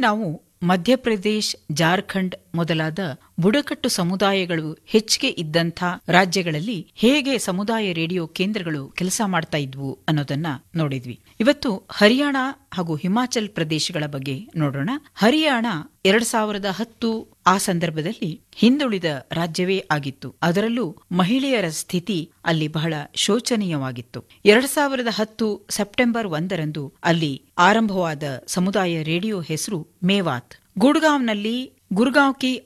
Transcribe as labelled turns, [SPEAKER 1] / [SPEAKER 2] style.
[SPEAKER 1] ನಾವು ಮಧ್ಯಪ್ರದೇಶ್ ಜಾರ್ಖಂಡ್ ಮೊದಲಾದ ಬುಡಕಟ್ಟು ಸಮುದಾಯಗಳು ಹೆಚ್ಚಿಗೆ ಇದ್ದಂಥ ರಾಜ್ಯಗಳಲ್ಲಿ ಹೇಗೆ ಸಮುದಾಯ ರೇಡಿಯೋ ಕೇಂದ್ರಗಳು ಕೆಲಸ ಮಾಡ್ತಾ ಇದ್ವು ಅನ್ನೋದನ್ನ ನೋಡಿದ್ವಿ ಇವತ್ತು ಹರಿಯಾಣ ಹಾಗೂ ಹಿಮಾಚಲ್ ಪ್ರದೇಶಗಳ ಬಗ್ಗೆ ನೋಡೋಣ ಹರಿಯಾಣ ಎರಡ್ ಸಾವಿರದ ಹತ್ತು ಆ ಸಂದರ್ಭದಲ್ಲಿ ಹಿಂದುಳಿದ ರಾಜ್ಯವೇ ಆಗಿತ್ತು ಅದರಲ್ಲೂ ಮಹಿಳೆಯರ ಸ್ಥಿತಿ ಅಲ್ಲಿ ಬಹಳ ಶೋಚನೀಯವಾಗಿತ್ತು ಎರಡ್ ಸಾವಿರದ ಹತ್ತು ಸೆಪ್ಟೆಂಬರ್ ಒಂದರಂದು ಅಲ್ಲಿ ಆರಂಭವಾದ ಸಮುದಾಯ ರೇಡಿಯೋ ಹೆಸರು ಮೇವಾತ್ ಗುಡ್ಗಾಂವ್ನಲ್ಲಿ ಗುರ್ಗಾಂವ್ ಕಿ